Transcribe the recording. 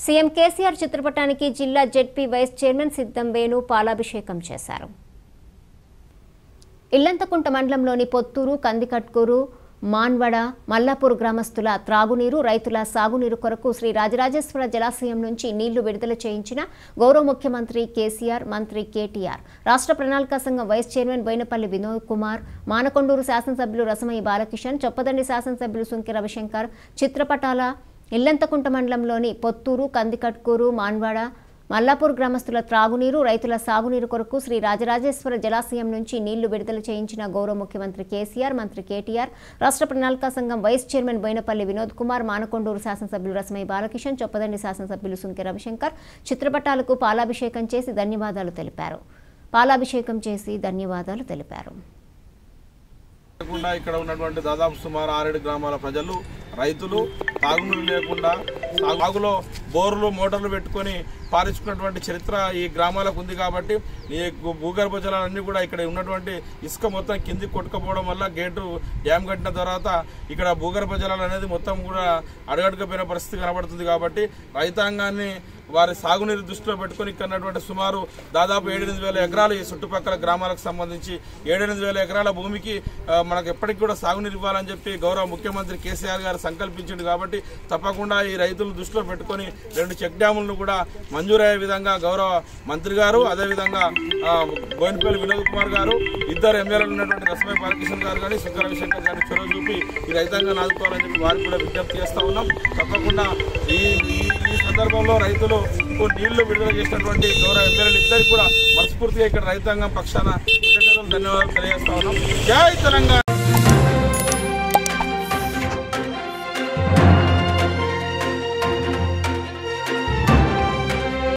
CM KCR చిత్రపటానికి జిల్లా ZP vice chairman సిద్ధం వేణు పాలాభిషేకం చేశారు ఇల్లంతకుంట మండలంలోని పొత్తూరు కందికట్కూరు మాన్వడ మల్లాపూర్ గ్రామస్తుల త్రాగునీరు రైతుల సాగునీరు కొరకు శ్రీ రాజరాజేశ్వర జలాశయం నుంచి నీళ్లు విడుదల చేయించిన గౌరవ ముఖ్యమంత్రి కేసీఆర్ మంత్రి కేటీఆర్ రాష్ట్ర ప్రణాళికా సంఘం వైస్ చైర్మన్ బోయినపల్లి వినోద్ కుమార్ మానకొండూరు శాసనసభ్యులు రసమయ్య బాలకిషన్ చొప్పదండి శాసనసభ్యులు సుంకి రవిశంకర్ చిత్రపటాల ఇల్లంతకుంట మండలంలోని పొత్తూరు కందికట్కూరు మాన్వాడ మల్లాపూర్ గ్రామస్తుల త్రాగునీరు రైతుల సాగునీరు కొరకు శ్రీ రాజరాజేశ్వర జలాశయం నుంచి నీళ్లు విడుదల చేయించిన గౌరవ ముఖ్యమంత్రి కేసీఆర్ మంత్రి కేటీఆర్ రాష్ట్ర ప్రణాళికా సంఘం వైస్ చైర్మన్ బోయినపల్లి వినోద్ కుమార్ మానకొండూరు శాసనసభ్యులు రసమయ్య బాలకిషన్ చొప్పదండి శాసనసభ్యులు సుంకె రవిశంకర్ చిత్రపటాలకు పాలాభిషేకం చేసి ధన్యవాదాలు తెలిపారు పాలాభిషేకం చేసి ధన్యవాదాలు తెలిపారు లేకుండా ఇక్కడ ఉన్నటువంటి దాదాపు సుమారు ఆరేడు గ్రామాల ప్రజలు రైతులు తాగునీరు లేకుండా సాగులో బోర్లు మోటార్లు పెట్టుకొని పారించుకున్నటువంటి చరిత్ర ఈ గ్రామాలకు ఉంది కాబట్టి ఈ భూగర్భ జలాలన్నీ కూడా ఇక్కడ ఉన్నటువంటి ఇసుక మొత్తం కిందికి కొట్టుకపోవడం వల్ల గేటు డ్యామ్ కట్టిన తర్వాత ఇక్కడ భూగర్భ జలాలు అనేది మొత్తం కూడా అడగడుకపోయిన పరిస్థితి కనబడుతుంది కాబట్టి రైతాంగాన్ని వారి సాగునీరు దృష్టిలో పెట్టుకుని ఇక్కడ ఉన్నటువంటి సుమారు దాదాపు ఏడెనిమిది వేల ఎకరాలు ఈ చుట్టుపక్కల గ్రామాలకు సంబంధించి ఏడెనిమిది వేల ఎకరాల భూమికి ఆ, మనకు ఎప్పటికి కూడా సాగునీరు ఇవ్వాలని చెప్పి గౌరవ ముఖ్యమంత్రి కేసీఆర్ గారు సంకల్పించింది కాబట్టి తప్పకుండా ఈ రైతులు దృష్టిలో పెట్టుకొని రెండు చెక్ డ్యాములను కూడా మంజూరయ్యే విధంగా గౌరవ మంత్రి గారు అదేవిధంగా ఆ, బోయినపల్లి వినోద్ కుమార్ గారు ఇద్దరు ఎమ్మెల్యేలు ఉన్నటువంటి రసమయ్య బాలకిషన్ గారు కానీ శంకర రవిశంకర్ గారిని చొరవ చూపి ఈ రైతాంగాన్ని ఆదుకోవాలని చెప్పి వారికి కూడా విజ్ఞప్తి చేస్తా ఉన్నాం తప్పకుండా ఈ ఈ- ఈ సందర్భంలో రైతులు కొన్ని నీళ్లు విడుదల చేసినటువంటి గౌరవ ఎమ్మెల్యేలు ఇద్దరికి కూడా మనస్ఫూర్తిగా ఇక్కడ రైతాంగం పక్షాన కృతజ్ఞతలు ధన్యవాదాలు తెలియజేస్తా ఉన్నాం జై తెలంగాణ